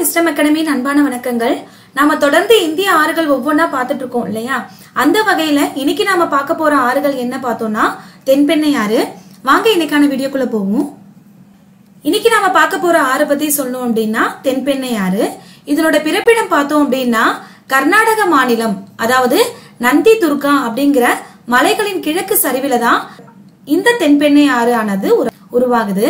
wisdom அகாடமியின் அன்பான வணக்கங்கள் நாம தொடர்ந்து இந்திய ஆறுகள் ஒவ்வொன்றா பார்த்துட்டு இருக்கோம் இல்லையா அந்த வகையில இன்னைக்கு நாம பார்க்க போற ஆறுகள் என்ன பார்த்தோம்னா தென்பெண்ணை ஆறு வாங்க இன்னைக்கான வீடியோக்குள்ள போவோம் இன்னைக்கு நாம பார்க்க போற ஆறு பத்தி சொல்லணும் அப்படின்னா தென்பெண்ணை ஆறு இதனோட பிறப்பிடம் பார்த்தோம் அப்படின்னா கர்நாடக மாநிலம் அதாவது நந்தி துர்கா அப்படிங்கிற மலைகளின் கிழக்கு சரிவில தான் இந்த தென்பெண்ணை ஆறு ஆனது உரு- உருவாகுது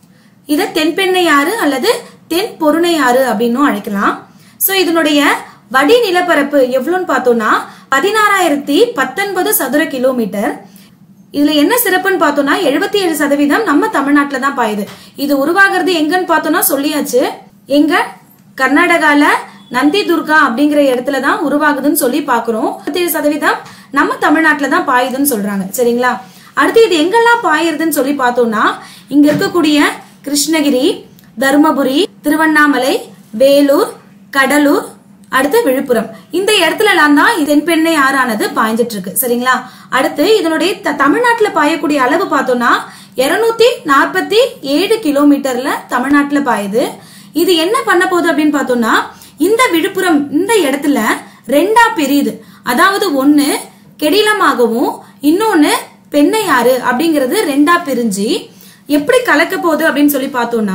இத தென்பெண்ணை ஆறு அல்லது தென் பொருணை ஆறு அப்படின்னும் அழைக்கலாம் சோ இதனுடைய வடி நிலப்பரப்பு எவ்வளவுன்னு பார்த்தோம்னா பதினாறாயிரத்தி பத்தொன்பது சதுர கிலோமீட்டர் இதுல என்ன சிறப்புன்னு பார்த்தோம்னா எழுபத்தி ஏழு சதவீதம் நம்ம தமிழ்நாட்டுல தான் பாயுது இது உருவாகிறது எங்கன்னு பார்த்தோம்னா சொல்லியாச்சு எங்க கர்நாடகால நந்தி துர்கா அப்படிங்கிற இடத்துல தான் உருவாகுதுன்னு சொல்லி பாக்குறோம் எழுபத்தி சதவீதம் நம்ம தமிழ்நாட்டுல தான் பாயுதுன்னு சொல்றாங்க சரிங்களா அடுத்து இது எங்கெல்லாம் பாயிருதுன்னு சொல்லி பார்த்தோம்னா இங்க இருக்கக்கூடிய கிருஷ்ணகிரி தருமபுரி திருவண்ணாமலை வேலூர் கடலூர் அடுத்து விழுப்புரம் இந்த இடத்துல எல்லாம் தான் இது தென்பெண்ணை ஆறானது பாய்ஞ்சிட்டு இருக்கு சரிங்களா அடுத்து இதனுடைய த- தமிழ்நாட்டுல பாயக்கூடிய அளவு பார்த்தோம்னா இருநூத்தி நாற்பத்தி ஏழு கிலோமீட்டர்ல தமிழ்நாட்டுல பாயுது இது என்ன பண்ண போகுது அப்படின்னு பார்த்தோம்னா இந்த விழுப்புரம் இந்த இடத்துல ரெண்டா பிரியுது அதாவது ஒண்ணு கெடிலமாகவும் இன்னொன்னு பெண்ணையாறு அப்படிங்கிறது ரெண்டா பிரிஞ்சு எப்படி கலக்க போகுது அப்படின்னு சொல்லி பார்த்தோம்னா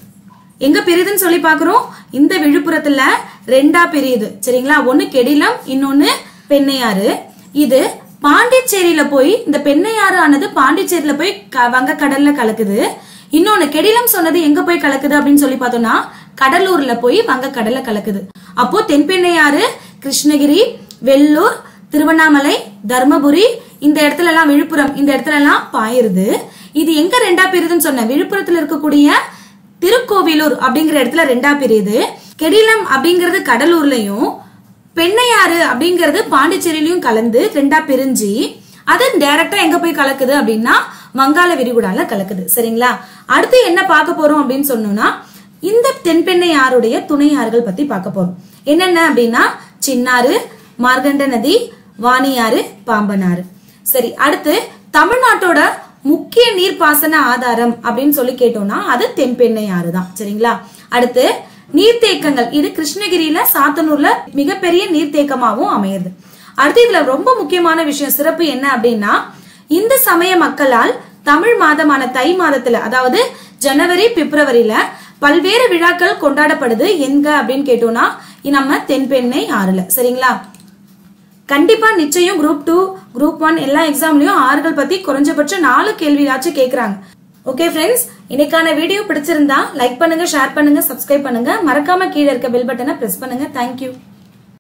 எங்க பிரியுதுன்னு சொல்லி பாக்குறோம் இந்த விழுப்புரத்துல ரெண்டா பிரியுது சரிங்களா ஒண்ணு கெடிலம் இன்னொன்னு பெண்ணையாறு இது பாண்டிச்சேரியில போய் இந்த பெண்ணையாறு ஆனது பாண்டிச்சேரியில போய் க- வங்கக்கடல்ல கலக்குது இன்னொன்னு கெடிலம் சொன்னது எங்க போய் கலக்குது அப்படின்னு சொல்லி பார்த்தோம்னா கடலூர்ல போய் வங்கக்கடல்ல கலக்குது அப்போ தென்பெண்ணையாறு கிருஷ்ணகிரி வெள்ளூர் திருவண்ணாமலை தர்மபுரி இந்த இடத்துல எல்லாம் விழுப்புரம் இந்த இடத்துல எல்லாம் பாயிருது இது எங்க ரெண்டா பிரியுதுன்னு சொன்னேன் விழுப்புரத்துல இருக்கக்கூடிய திருக்கோவிலூர் அப்படிங்கிற இடத்துல ரெண்டா பிரியுது கெடிலம் அப்படிங்கிறது கடலூர்லயும் பெண்ணையாறு அப்படிங்கிறது பாண்டிச்சேரியிலயும் கலந்து ரெண்டா பிரிஞ்சு அது டைரக்டா எங்க போய் கலக்குது அப்படின்னா வங்காள விரிகுடால கலக்குது சரிங்களா அடுத்து என்ன பார்க்க போறோம் அப்படின்னு சொன்னோம்னா இந்த தென்பெண்ணை ஆறுடைய துணை ஆறுகள் பத்தி பார்க்க போறோம் என்னென்ன அப்படின்னா சின்னாறு மார்கண்ட நதி வாணியாறு பாம்பனாறு சரி அடுத்து தமிழ்நாட்டோட முக்கிய நீர்ப்பாசன ஆதாரம் அப்படின்னு சொல்லி கேட்டோம்னா அது தென்பெண்ணை ஆறு தான் சரிங்களா அடுத்து நீர்த்தேக்கங்கள் இது கிருஷ்ணகிரியில சாத்தனூர்ல மிகப்பெரிய நீர்த்தேக்கமாவும் அமையுது அடுத்து இதுல ரொம்ப முக்கியமான விஷயம் சிறப்பு என்ன அப்படின்னா இந்த சமய மக்களால் தமிழ் மாதமான தை மாதத்துல அதாவது ஜனவரி பிப்ரவரியில பல்வேறு விழாக்கள் கொண்டாடப்படுது எங்க அப்படின்னு கேட்டோம்னா நம்ம தென்பெண்ணை ஆறுல சரிங்களா கண்டிப்பா நிச்சயம் குரூப் டூ குரூப் ஒன் எல்லா எக்ஸாம்லயும் ஆறுகள் பத்தி குறைஞ்சபட்சம் நாலு கேள்வியாச்சும் கேக்குறாங்க ஓகே ஃப்ரெண்ட்ஸ் இன்னைக்கான வீடியோ பிடிச்சிருந்தா லைக் பண்ணுங்க ஷேர் பண்ணுங்க சப்ஸ்கிரைப் பண்ணுங்க மறக்காம கீழே இருக்க பெல் பட்டனை பிரஸ் பண்ணுங்க தேங்க்யூ